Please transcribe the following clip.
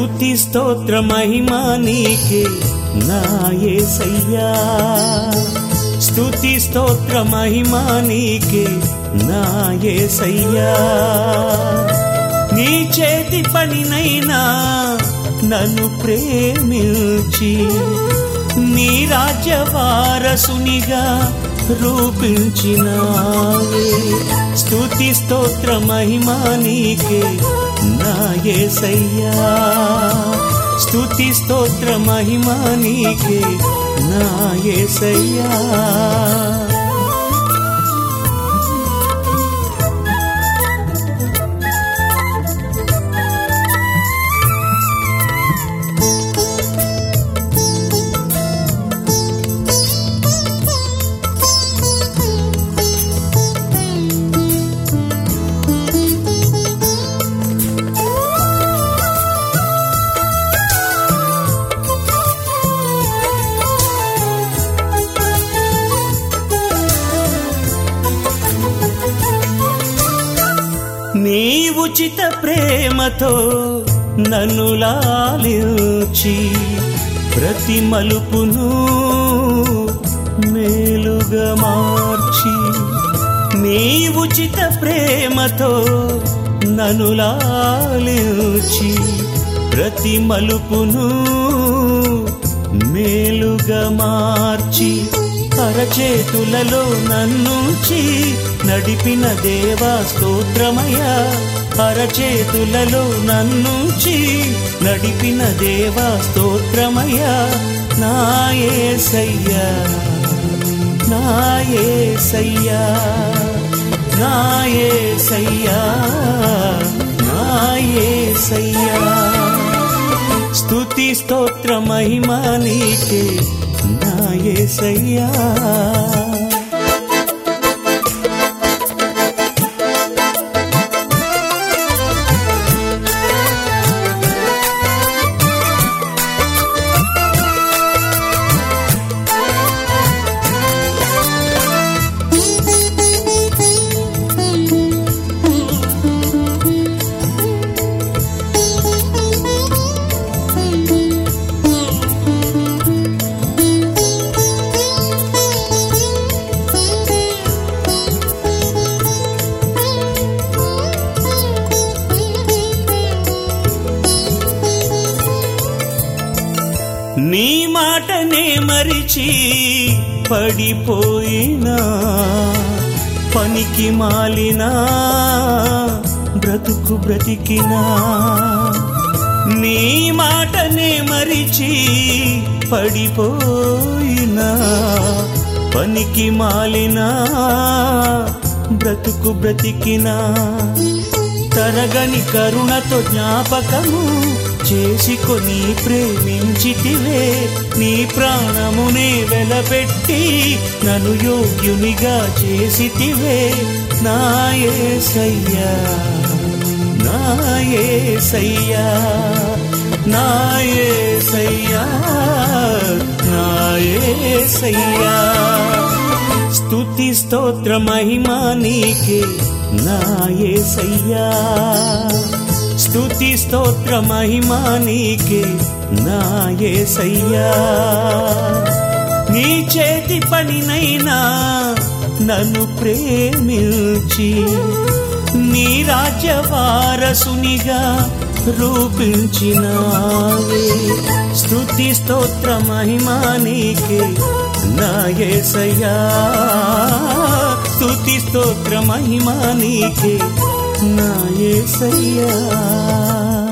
స్తుతి స్తోత్ర మహిమా నీకే నా యేసయ్యా స్తుతి స్తోత్ర మహిమా నీకే నా యేసయ్యా నీ చేతి పనినైనా నన్ను ప్రేమించి నీ రాజ్య వారసునిగా రూపించినావే స్తుతి స్తోత్ర మహిమా నీకే నా యేసయ్యా స్తుతి స్తోత్ర మహిమా నీకే నా యేసయ్యా నీ ఉచిత ప్రేమతో నన్ను లాలించి ప్రతి మలుపును మేలుగా మార్చి నీ ఉచిత ప్రేమతో నన్ను లాలించి ప్రతి మలుపును మేలుగా మార్చి అరచేతులలో నన్నుంచి నడిపిన దేవా స్తోత్రమయ్యా అరచేతులలో నన్నుంచి నడిపిన దేవా స్తోత్రమయ్యా నాయసయ్యా నాయసయ్యా నాయసయ్యా నాయసయ్యా స్తుతి స్తోత్ర మహిమా నీకే నాయసయ్యా నీ మాటనే మరిచి పడిపోయినా పనికి మాలినా బ్రతుకు బ్రతికినా నీ మాటనే మరిచి పడిపోయినా పనికి మాలినా బ్రతుకు బ్రతికినా తరగని కరుణతో జ్ఞాపకము చేసుకొని ప్రేమించితివే నీ ప్రాణమునే వెలపెట్టి నన్ను యోగ్యునిగా చేసితివే నాయసయ్యా నాయసయ్యా నాయసయ్యా నాయసయ్యా స్తుతి స్తోత్ర మహిమా నీకే నాయసయ్యా స్తుతి స్తోత్ర మహిమా నీకే నాయసయ్యా నీ చేతి పనినైనా నన్ను ప్రేమించి నీ రాజ్య వారసునిగా రూపించినావే స్తుతి స్తోత్ర మహిమా నీకే నాయసయ్యా స్తుతి స్తోత్ర మహిమా నీకే నాయసయ్యా